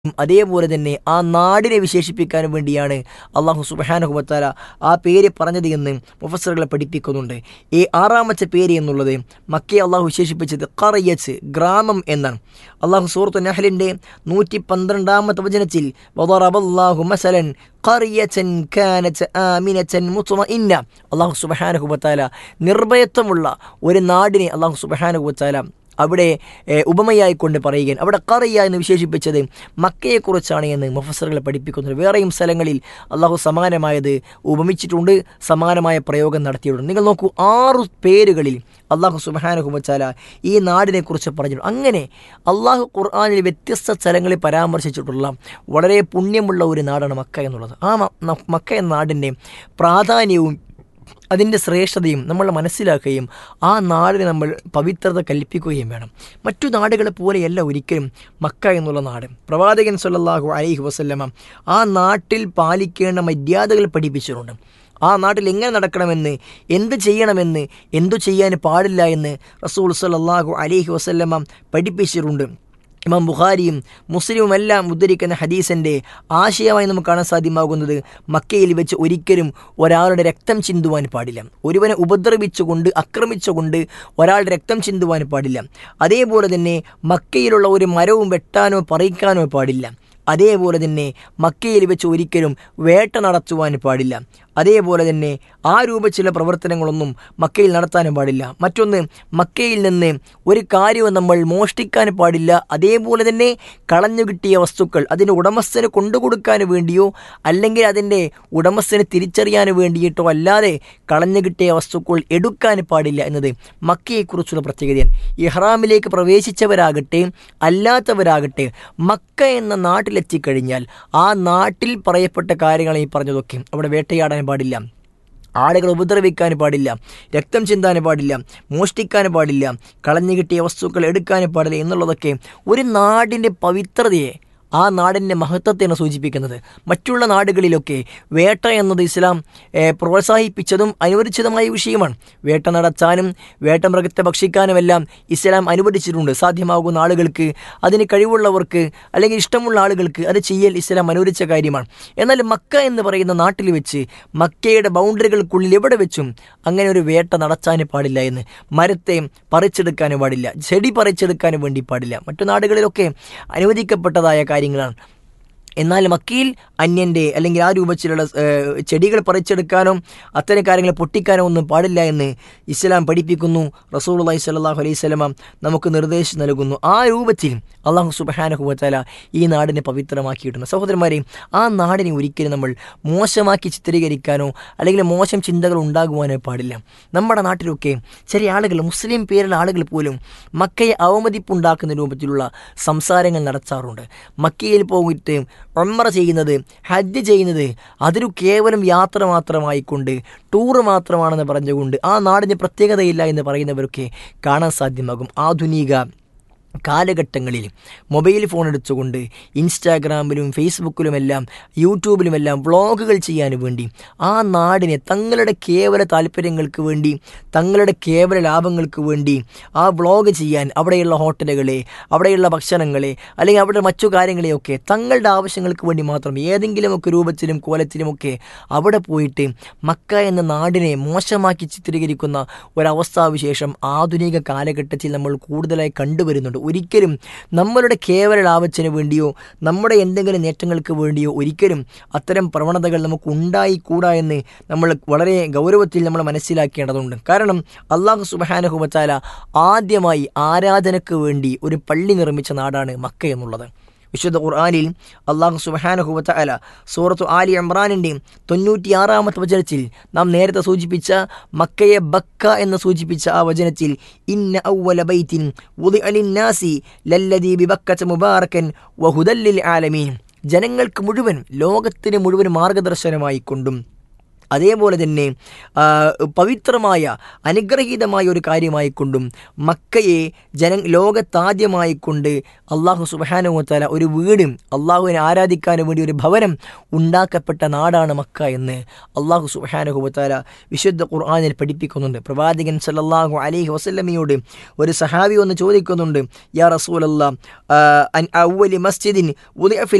അതേപോലെ തന്നെ ആ നാടിനെ വിശേഷിപ്പിക്കാൻ വേണ്ടിയാണ് അള്ളാഹു സുബാനഹുബത്താല ആ പേര് പറഞ്ഞത് എന്ന് മുഫസറുകളെ പഠിപ്പിക്കുന്നുണ്ട് ഈ ആറാമത്തെ പേര് എന്നുള്ളത് മക്കയെ അള്ളാഹു വിശേഷിപ്പിച്ചത് കറയച്ച് ഗ്രാമം എന്നാണ് അള്ളാഹു സൂറത്ത് നഹലിൻ്റെ നൂറ്റി പന്ത്രണ്ടാമത്തെ വചനത്തിൽ വദറബല്ലാഹു മസലൻ ഖറിയച്ചൻ കാനച്ച ആമിനച്ചൻ മുത്തുമഇന്ന അള്ളാഹു സുബഹാനഹുബത്താല നിർഭയത്വമുള്ള ഒരു നാടിനെ അള്ളാഹു സുബഹാനഹുബത്താല അവിടെ ഉപമയായിക്കൊണ്ട് പറയുകയും അവിടെ കറിയ എന്ന് വിശേഷിപ്പിച്ചത് മക്കയെക്കുറിച്ചാണ് എന്ന് മുഫസറുകളെ പഠിപ്പിക്കുന്നത് വേറെയും സ്ഥലങ്ങളിൽ അള്ളാഹു സമാനമായത് ഉപമിച്ചിട്ടുണ്ട് സമാനമായ പ്രയോഗം നടത്തിയിട്ടുണ്ട് നിങ്ങൾ നോക്കൂ ആറു പേരുകളിൽ അള്ളാഹു സുബാനുഹുബച്ചാല ഈ നാടിനെക്കുറിച്ച് പറഞ്ഞിട്ടുണ്ട് അങ്ങനെ അള്ളാഹു ഖുർആാനിൽ വ്യത്യസ്ത സ്ഥലങ്ങളിൽ പരാമർശിച്ചിട്ടുള്ള വളരെ പുണ്യമുള്ള ഒരു നാടാണ് മക്ക എന്നുള്ളത് ആ മക്ക എന്ന നാടിൻ്റെ പ്രാധാന്യവും അതിൻ്റെ ശ്രേഷ്ഠതയും നമ്മൾ മനസ്സിലാക്കുകയും ആ നാടിനെ നമ്മൾ പവിത്രത കൽപ്പിക്കുകയും വേണം മറ്റു നാടുകളെ പോലെയല്ല ഒരിക്കലും മക്ക എന്നുള്ള നാട് പ്രവാചകൻ സല്ലാഹു അലൈഹി വസല്ലമ ആ നാട്ടിൽ പാലിക്കേണ്ട മര്യാദകൾ പഠിപ്പിച്ചിട്ടുണ്ട് ആ നാട്ടിൽ എങ്ങനെ നടക്കണമെന്ന് എന്ത് ചെയ്യണമെന്ന് എന്തു ചെയ്യാൻ പാടില്ല എന്ന് റസൂൽ സല്ലാഹു അലൈഹി വസല്ലമ പഠിപ്പിച്ചിട്ടുണ്ട് ഇമാം ബുഖാരിയും മുസ്ലിമും എല്ലാം ഉദ്ധരിക്കുന്ന ഹദീസിൻ്റെ ആശയമായി നമുക്ക് കാണാൻ സാധ്യമാകുന്നത് മക്കയിൽ വെച്ച് ഒരിക്കലും ഒരാളുടെ രക്തം ചിന്തുവാൻ പാടില്ല ഒരുവനെ ഉപദ്രവിച്ചുകൊണ്ട് ആക്രമിച്ചുകൊണ്ട് ഒരാളുടെ രക്തം ചിന്തുവാൻ പാടില്ല അതേപോലെ തന്നെ മക്കയിലുള്ള ഒരു മരവും വെട്ടാനോ പറിക്കാനോ പാടില്ല അതേപോലെ തന്നെ മക്കയിൽ വെച്ച് ഒരിക്കലും വേട്ട നടത്തുവാൻ പാടില്ല അതേപോലെ തന്നെ ആ രൂപ ചില പ്രവർത്തനങ്ങളൊന്നും മക്കയിൽ നടത്താനും പാടില്ല മറ്റൊന്ന് മക്കയിൽ നിന്ന് ഒരു കാര്യവും നമ്മൾ മോഷ്ടിക്കാൻ പാടില്ല അതേപോലെ തന്നെ കളഞ്ഞു കിട്ടിയ വസ്തുക്കൾ അതിൻ്റെ ഉടമസ്ഥന് കൊണ്ടുകൊടുക്കാൻ വേണ്ടിയോ അല്ലെങ്കിൽ അതിൻ്റെ ഉടമസ്ഥന് തിരിച്ചറിയാൻ വേണ്ടിയിട്ടോ അല്ലാതെ കളഞ്ഞു കിട്ടിയ വസ്തുക്കൾ എടുക്കാൻ പാടില്ല എന്നത് മക്കയെക്കുറിച്ചുള്ള പ്രത്യേകതയാണ് ഇഹ്റാമിലേക്ക് പ്രവേശിച്ചവരാകട്ടെ അല്ലാത്തവരാകട്ടെ മക്ക എന്ന നാട്ടിലെത്തിക്കഴിഞ്ഞാൽ ആ നാട്ടിൽ പറയപ്പെട്ട കാര്യങ്ങൾ ഈ പറഞ്ഞതൊക്കെ അവിടെ വേട്ടയാടാൻ പാടില്ല ആളുകൾ ഉപദ്രവിക്കാൻ പാടില്ല രക്തം ചിന്താൻ പാടില്ല മോഷ്ടിക്കാൻ പാടില്ല കളഞ്ഞു കിട്ടിയ വസ്തുക്കൾ എടുക്കാൻ പാടില്ല എന്നുള്ളതൊക്കെ ഒരു നാടിൻ്റെ പവിത്രതയെ ആ നാടിൻ്റെ മഹത്വത്തെയാണ് സൂചിപ്പിക്കുന്നത് മറ്റുള്ള നാടുകളിലൊക്കെ വേട്ട എന്നത് ഇസ്ലാം പ്രോത്സാഹിപ്പിച്ചതും അനുവദിച്ചതുമായ വിഷയമാണ് വേട്ട നടത്താനും വേട്ട മൃഗത്തെ ഭക്ഷിക്കാനുമെല്ലാം ഇസ്ലാം അനുവദിച്ചിട്ടുണ്ട് സാധ്യമാകുന്ന ആളുകൾക്ക് അതിന് കഴിവുള്ളവർക്ക് അല്ലെങ്കിൽ ഇഷ്ടമുള്ള ആളുകൾക്ക് അത് ചെയ്യൽ ഇസ്ലാം അനുവദിച്ച കാര്യമാണ് എന്നാൽ മക്ക എന്ന് പറയുന്ന നാട്ടിൽ വെച്ച് മക്കയുടെ ബൗണ്ടറികൾക്കുള്ളിൽ എവിടെ വെച്ചും അങ്ങനെ ഒരു വേട്ട നടത്താൻ പാടില്ല എന്ന് മരത്തെ പറിച്ചെടുക്കാനും പാടില്ല ചെടി പറിച്ചെടുക്കാനും വേണ്ടി പാടില്ല മറ്റു നാടുകളിലൊക്കെ അനുവദിക്കപ്പെട്ടതായ കാര്യങ്ങളാണ് എന്നാൽ മക്കയിൽ അന്യൻ്റെ അല്ലെങ്കിൽ ആ രൂപത്തിലുള്ള ചെടികൾ പറിച്ചെടുക്കാനോ അത്തരം കാര്യങ്ങൾ പൊട്ടിക്കാനോ ഒന്നും പാടില്ല എന്ന് ഇസ്ലാം പഠിപ്പിക്കുന്നു റസൂൽ അള്ളഹി സ്വല്ലാഹു അലൈഹി സ്വലമ നമുക്ക് നിർദ്ദേശം നൽകുന്നു ആ രൂപത്തിൽ അള്ളാഹു സുബഹാനഹുബത്തല ഈ നാടിനെ പവിത്രമാക്കിയിട്ടുണ്ട് സഹോദരന്മാരെ ആ നാടിനെ ഒരിക്കലും നമ്മൾ മോശമാക്കി ചിത്രീകരിക്കാനോ അല്ലെങ്കിൽ മോശം ചിന്തകൾ ഉണ്ടാകുവാനോ പാടില്ല നമ്മുടെ നാട്ടിലൊക്കെ ചെറിയ ആളുകൾ മുസ്ലിം പേരുള്ള ആളുകൾ പോലും മക്കയെ അവമതിപ്പുണ്ടാക്കുന്ന രൂപത്തിലുള്ള സംസാരങ്ങൾ നടത്താറുണ്ട് മക്കയിൽ പോയിട്ട് ഒമ്മറ ചെയ്യുന്നത് ഹജ്ജ് ചെയ്യുന്നത് അതൊരു കേവലം യാത്ര മാത്രമായിക്കൊണ്ട് ടൂറ് മാത്രമാണെന്ന് പറഞ്ഞുകൊണ്ട് ആ നാടിന് പ്രത്യേകതയില്ല എന്ന് പറയുന്നവരൊക്കെ കാണാൻ സാധ്യമാകും ആധുനിക കാലഘട്ടങ്ങളിൽ മൊബൈൽ ഫോൺ എടുത്തുകൊണ്ട് ഇൻസ്റ്റാഗ്രാമിലും ഫേസ്ബുക്കിലുമെല്ലാം യൂട്യൂബിലുമെല്ലാം വ്ളോഗുകൾ ചെയ്യാൻ വേണ്ടി ആ നാടിനെ തങ്ങളുടെ കേവല താല്പര്യങ്ങൾക്ക് വേണ്ടി തങ്ങളുടെ കേവല ലാഭങ്ങൾക്ക് വേണ്ടി ആ വ്ളോഗ് ചെയ്യാൻ അവിടെയുള്ള ഹോട്ടലുകളെ അവിടെയുള്ള ഭക്ഷണങ്ങളെ അല്ലെങ്കിൽ അവിടെ മറ്റു കാര്യങ്ങളെയൊക്കെ തങ്ങളുടെ ആവശ്യങ്ങൾക്ക് വേണ്ടി മാത്രം ഏതെങ്കിലുമൊക്കെ രൂപത്തിലും കോലത്തിലുമൊക്കെ അവിടെ പോയിട്ട് മക്ക എന്ന നാടിനെ മോശമാക്കി ചിത്രീകരിക്കുന്ന ഒരവസ്ഥാവിശേഷം ആധുനിക കാലഘട്ടത്തിൽ നമ്മൾ കൂടുതലായി കണ്ടുവരുന്നുണ്ട് ഒരിക്കലും നമ്മളുടെ കേവല ലാഭത്തിന് വേണ്ടിയോ നമ്മുടെ എന്തെങ്കിലും നേട്ടങ്ങൾക്ക് വേണ്ടിയോ ഒരിക്കലും അത്തരം പ്രവണതകൾ നമുക്ക് ഉണ്ടായിക്കൂടാ എന്ന് നമ്മൾ വളരെ ഗൗരവത്തിൽ നമ്മൾ മനസ്സിലാക്കേണ്ടതുണ്ട് കാരണം അള്ളാഹു സുബാനഹുബത്താല ആദ്യമായി ആരാധനയ്ക്ക് വേണ്ടി ഒരു പള്ളി നിർമ്മിച്ച നാടാണ് മക്ക എന്നുള്ളത് വിശുദ്ധ ഖുർആാനിൽ അള്ളാഹു സുബഹാനുഹുബത്ത അല സൂറത്തു ആലി ഇമ്രാനിൻ്റെയും തൊണ്ണൂറ്റിയാറാമത്തെ വചനത്തിൽ നാം നേരത്തെ സൂചിപ്പിച്ച മക്കയെ ബക്ക എന്ന് സൂചിപ്പിച്ച ആ വചനത്തിൽ ഇന്ന ഔവല ബൈത്തിൻ ഉദി അലിന്നാസി ലല്ലദീ ബിബക്കച്ച മുബാറക്കൻ വഹുദല്ലിൽ ആലമീൻ ജനങ്ങൾക്ക് മുഴുവൻ ലോകത്തിന് മുഴുവൻ മാർഗദർശനമായി കൊണ്ടും അതേപോലെ തന്നെ ആ, പവിത്രമായ അനുഗ്രഹീതമായ ഒരു കാര്യമായിക്കൊണ്ടും മക്കയെ ജന ലോകത്താദ്യമായിക്കൊണ്ട് അള്ളാഹു സുബാനുവത്താല ഒരു വീട് അള്ളാഹുവിനെ ആരാധിക്കാനും വേണ്ടി ഒരു ഭവനം ഉണ്ടാക്കപ്പെട്ട നാടാണ് മക്ക എന്ന് അള്ളാഹു സുബാനുഹുവത്താല വിശുദ്ധ ഖുർആാനിൽ പഠിപ്പിക്കുന്നുണ്ട് പ്രവാചകൻ സല്ലല്ലാഹു അലൈഹി വസല്ലമയോട് ഒരു സഹാബി ഒന്ന് ചോദിക്കുന്നുണ്ട് യാ റസൂലല്ലാ ആ, അൻ അവലി മസ്ജിദിൻ ഉദിഅ ഫിൽ